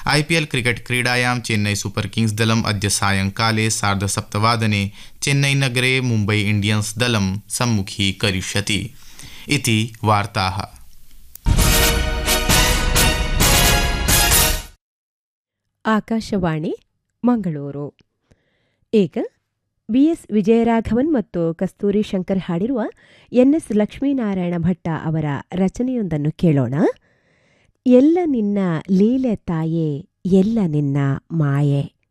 IPL cricket क्रीडायां Chennai super किंग्स् दलम् अद्य सायङ्काले सार्धसप्तवादने चेन्नईनगरे मुम्बै इण्डियन्स् दलं सम्मुखीकरिष्यति इति वार्ताः ಆಕಾಶವಾಣಿ ಮಂಗಳೂರು ಈಗ ಬಿಎಸ್ ವಿಜಯರಾಘವನ್ ಮತ್ತು ಕಸ್ತೂರಿ ಶಂಕರ್ ಹಾಡಿರುವ ಎನ್ಎಸ್ ಲಕ್ಷ್ಮೀನಾರಾಯಣ ಭಟ್ಟ ಅವರ ರಚನೆಯೊಂದನ್ನು ಕೇಳೋಣ ಎಲ್ಲ ನಿನ್ನ ಲೀಲೆ ತಾಯೇ ಎಲ್ಲ ನಿನ್ನ ಮಾಯೆ